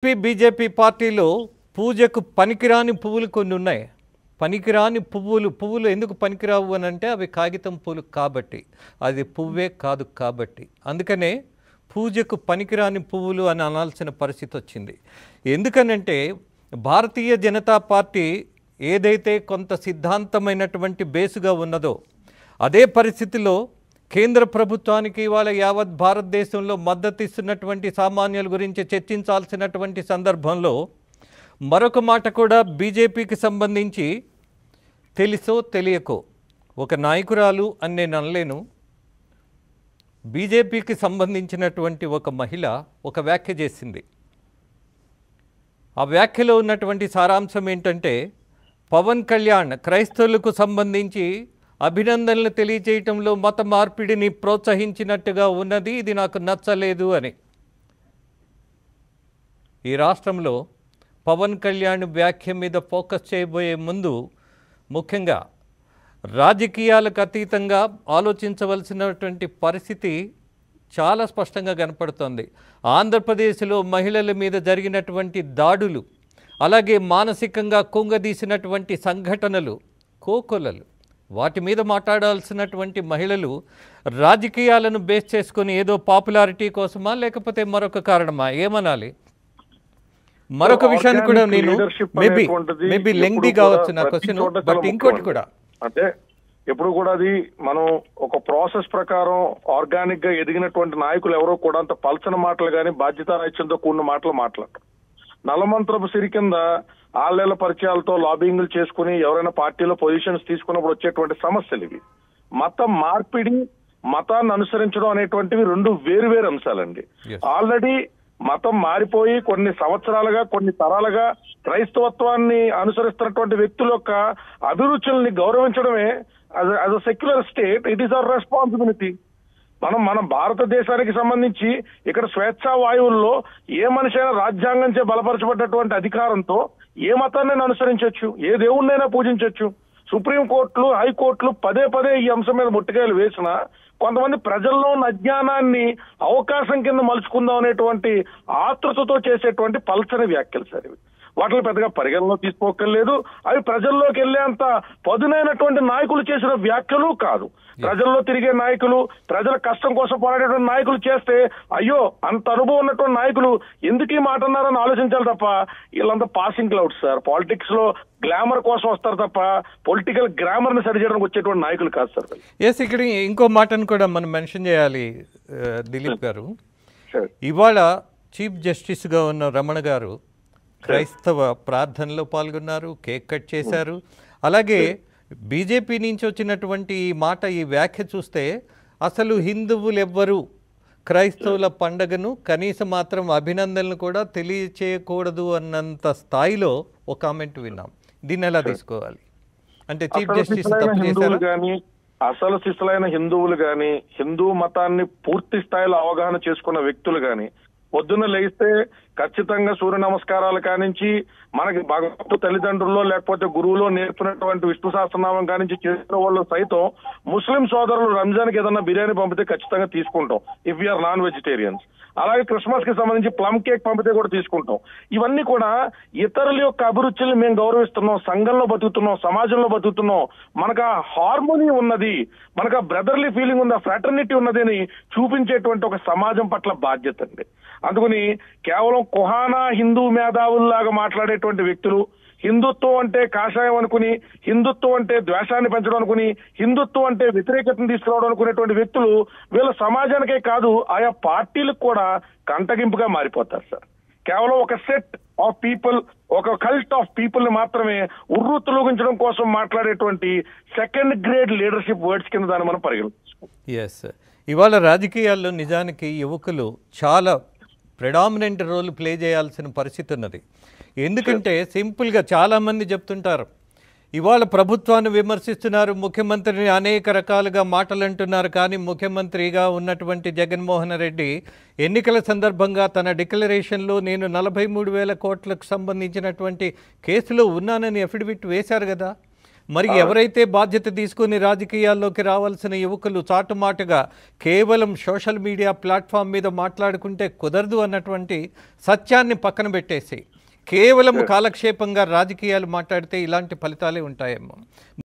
TDP BJP పార్టీలో పూజకు పనికిరాని పువ్వులు కొన్ని ఉన్నాయి పనికిరాని పువ్వులు పువ్వులు ఎందుకు పనికిరావు అని అంటే అవి కాగితం పూలు కాబట్టి అది పువ్వే కాదు కాబట్టి అందుకనే పూజకు పనికిరాని పువ్వులు అని అనాల్సిన పరిస్థితి వచ్చింది ఎందుకనంటే భారతీయ జనతా పార్టీ ఏదైతే కొంత సిద్ధాంతమైనటువంటి బేసుగా ఉన్నదో అదే పరిస్థితిలో కేంద్ర ప్రభుత్వానికి ఇవాళ యావత్ భారతదేశంలో మద్దతు ఇస్తున్నటువంటి సామాన్యుల గురించి చర్చించాల్సినటువంటి సందర్భంలో మరొక మాట కూడా బీజేపీకి సంబంధించి తెలుసో తెలియకో ఒక నాయకురాలు అని నేను అనలేను బీజేపీకి సంబంధించినటువంటి ఒక మహిళ ఒక వ్యాఖ్య చేసింది ఆ వ్యాఖ్యలో ఉన్నటువంటి సారాంశం ఏంటంటే పవన్ కళ్యాణ్ క్రైస్తవులకు సంబంధించి అభినందనలు తెలియజేయటంలో మత మార్పిడిని ప్రోత్సహించినట్టుగా ఉన్నది ఇది నాకు నచ్చలేదు అని ఈ రాష్ట్రంలో పవన్ కళ్యాణ్ వ్యాఖ్య మీద ఫోకస్ చేయబోయే ముందు ముఖ్యంగా రాజకీయాలకు అతీతంగా ఆలోచించవలసినటువంటి పరిస్థితి చాలా స్పష్టంగా కనపడుతోంది ఆంధ్రప్రదేశ్లో మహిళల మీద జరిగినటువంటి దాడులు అలాగే మానసికంగా కుంగదీసినటువంటి సంఘటనలు కోకొలలు వాటి మీద మాట్లాడాల్సినటువంటి మహిళలు రాజకీయాలను బేస్ చేసుకొని ఏదో పాపులారిటీ కోసమా లేకపోతే మరొక కారణమా ఏమనాలి మరొక విషయాన్ని కూడా Organic నేను leadership మేబీ అనేటువంటిది మేబీ ఎప్పుడు లెంగ్ది కూడా కావచ్చు నా ప్రతి క్వశ్చన్ చోట బట్ చాలా ఇంకోటి ముఖ్యం కూడా అంటే ఎప్పుడు కూడా అది మనం ఒక ప్రాసెస్ ప్రకారం ఆర్గానిక్ గా ఎదిగినటువంటి నాయకులు ఎవరో కూడా అంత పలచన మాటలు కానీ బాధ్యతారాహిత్యంతో కూడిన మాటలు మాట్లాడరు నలమంత్రపు సిరి కింద ఆళ్ళేళ్ల పరిచయాలతో లాబింగ్లు చేసుకుని ఎవరైనా పార్టీలో పొజిషన్స్ తీసుకున్నప్పుడు వచ్చేటువంటి సమస్యలు ఇవి మత మార్పిడి మతాన్ని అనుసరించడం అనేటువంటివి రెండు వేరు వేరు అంశాలండి Yes. ఆల్రెడీ మతం మారిపోయి కొన్ని సంవత్సరాలుగా కొన్ని తరాలుగా క్రైస్తవత్వాన్ని అనుసరిస్తున్నటువంటి వ్యక్తుల యొక్క అభిరుచుల్ని గౌరవించడమే as a secular state it is our responsibility మనం మన భారతదేశానికి సంబంధించి ఇక్కడ స్వేచ్ఛా వాయువుల్లో ఏ మనిషి అయినా రాజ్యాంగంచే బలపరచబడ్డటువంటి అధికారంతో ఏ మతాన్ని అనుసరించవచ్చు ఏ దేవుణ్ణైనా పూజించవచ్చు సుప్రీం కోర్టులు హైకోర్టులు పదే పదే ఈ అంశం మీద ముట్టికాయలు వేసినా కొంతమంది ప్రజల్లో ఉన్న అజ్ఞానాన్ని అవకాశం కింద మలుచుకుందాం అనేటువంటి ఆతృతతో చేసేటువంటి పల్చని వ్యాఖ్యలు సార్ ఇవి వాటిని పెద్దగా పరిగణలో తీసుకోకర్లేదు అవి ప్రజల్లోకి వెళ్లేంత పదునైనటువంటి నాయకులు చేసిన వ్యాఖ్యలు కాదు ప్రజల్లో తిరిగే నాయకులు ప్రజల కష్టం కోసం పోరాడేటువంటి నాయకులు చేస్తే అయ్యో అంత అనుభవం ఉన్నటువంటి నాయకులు ఎందుకు ఈ మాట అన్నారని ఆలోచించాలి తప్ప వీళ్ళంతా పాసింగ్ క్లౌడ్స్ సార్ పాలిటిక్స్ లో గ్లామర్ కోసం వస్తారు తప్ప పొలిటికల్ గ్రామర్ ని సరిచేయడానికి వచ్చేటువంటి నాయకులు కాదు సార్ వీళ్ళు. ఎస్ ఇక్కడ ఇంకో మాటను కూడా మనం మెన్షన్ చేయాలి ఆ, దిలీప్ గారు సరే. ఇవాళ చీఫ్ జస్టిస్గా ఉన్న రమణ గారు క్రైస్తవ ప్రార్థనలో పాల్గొన్నారు కేక్ కట్ చేశారు అలాగే బీజేపీ నుంచి వచ్చినటువంటి ఈ మాట ఈ వ్యాఖ్య చూస్తే అసలు హిందువులు ఎవ్వరు క్రైస్తవుల పండగను కనీసం మాత్రం అభినందనలు కూడా తెలియచేయకూడదు అన్నంత స్థాయిలో ఒక కామెంట్ విన్నాం దీన్ని ఎలా తీసుకోవాలి అంటే చీఫ్ అసలు జస్టిస్ శిశులైన తప్పు హిందువులు చేశారా గాని అసలు శిశులైన హిందువులు గాని హిందూ మతాన్ని పూర్తి స్థాయిలో అవగాహన చేసుకున్న వ్యక్తులు గాని పొద్దున్న లేస్తే ఖచ్చితంగా సూర్య నమస్కారాలు కానించి మనకి భగవంతు తల్లిదండ్రుల్లో లేకపోతే గురువులో నేర్పినటువంటి విష్ణు సహస్రనామం కానించి చేసిన వాళ్ళు సైతం ముస్లిం సోదరులు రంజాన్ కి ఏదన్నా బిర్యానీ పంపితే ఖచ్చితంగా తీసుకుంటాం ఇఫ్ యూఆర్ నాన్ వెజిటేరియన్స్ అలాగే క్రిస్మస్ కి సంబంధించి ప్లమ్ కేక్ పంపితే కూడా తీసుకుంటాం ఇవన్నీ కూడా ఇతరుల యొక్క అభిరుచుల్ని మేము గౌరవిస్తున్నాం సంఘంలో బతుకుతున్నాం సమాజంలో బతుకుతున్నాం మనకు ఆ హార్మోనీ ఉన్నది మనకు ఆ బ్రదర్లీ ఫీలింగ్ ఉంది ఆ ఫ్రాటర్నిటీ ఉన్నది అని చూపించేటువంటి ఒక సమాజం పట్ల బాధ్యత అండి అందుకని కేవలం కుహానా హిందూ మేధావుల్లాగా మాట్లాడేటువంటి వ్యక్తులు హిందుత్వం అంటే కాషాయం అనుకుని హిందుత్వం అంటే ద్వేషాన్ని పెంచడం అనుకుని హిందుత్వం అంటే వ్యతిరేకతను తీసుకురావడం అనుకునేటువంటి వ్యక్తులు వీళ్ళ సమాజానికే కాదు ఆయా పార్టీలకు కూడా కంటగింపుగా మారిపోతారు సార్ కేవలం ఒక సెట్ ఆఫ్ పీపుల్ ఒక కల్ట్ ఆఫ్ పీపుల్ ని మాత్రమే ఉర్రు తొలగించడం కోసం మాట్లాడేటువంటి సెకండ్ గ్రేడ్ లీడర్షిప్ వర్డ్స్ కింద దాన్ని మనం పరిగణించుకోం ఎస్ ఇవాళ రాజకీయాల్లో నిజానికి యువకులు చాలా ప్రెడామినెంట్ రోల్ ప్లే చేయాల్సిన పరిస్థితి ఉన్నది ఎందుకంటే సింపుల్గా చాలామంది చెప్తుంటారు ఇవాళ ప్రభుత్వాన్ని విమర్శిస్తున్నారు ముఖ్యమంత్రిని అనేక రకాలుగా మాటలు అంటున్నారు కానీ ముఖ్యమంత్రిగా ఉన్నటువంటి జగన్మోహన్ రెడ్డి ఎన్నికల సందర్భంగా తన డిక్లరేషన్లో నేను నలభై మూడు వేల కోట్లకు సంబంధించినటువంటి కేసులో ఉన్నానని అఫిడవిట్ వేశారు కదా మరి ఎవరైతే బాధ్యత తీసుకుని రాజకీయాల్లోకి రావాల్సిన యువకులు చాటుమాటుగా కేవలం సోషల్ మీడియా ప్లాట్ఫామ్ మీద మాట్లాడుకుంటే కుదరదు అన్నటువంటి సత్యాన్ని పక్కన పెట్టేసి కేవలం కాలక్షేపంగా రాజకీయాలు మాట్లాడితే ఇలాంటి ఫలితాలే ఉంటాయేమో